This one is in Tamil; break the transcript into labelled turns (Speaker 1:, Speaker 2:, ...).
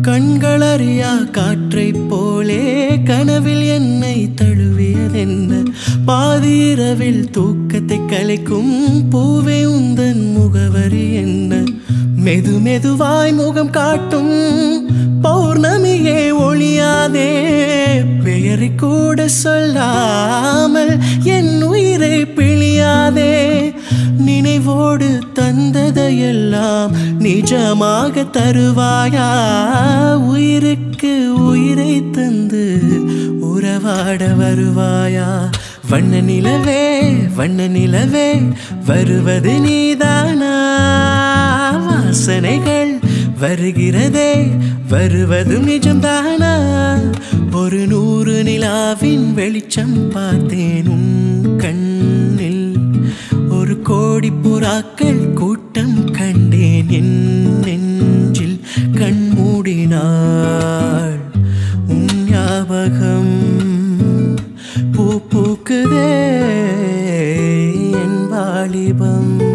Speaker 1: கண்களறியா காற்றைப் போலே கனவில் என்னை தழுவியதென்ன பாதிரவில் தூக்கத்தை கலைக்கும் பூவே உந்தன் முகவரி என்ன மெது மெதுவாய் முகம் காட்டும் பௌர்ணமியே ஒளியாதே பெயரை கூட சொல்லாமல் என் உயிரை பிழியாதே நினைவோடு தந்ததையெல்லாம் நிஜமாக தருவாயா உயிருக்கு உயிரை தந்து உறவாட வருவாயா வண்ண நிலவே வண்ண நிலவே வருவது நீதானா வாசனைகள் வருகிறதே வருவதும் நிஜம்தானா ஒரு நூறு நிலாவின் வெளிச்சம் பார்த்தேன் உன் கண்ணில் ஒரு கோடி புறாக்கள் கூட்டம் கண்டேன் என் நெஞ்சில் கண் மூடினாள் உன் ஞாபகம் பூ பூக்குதே என் வாலிபம்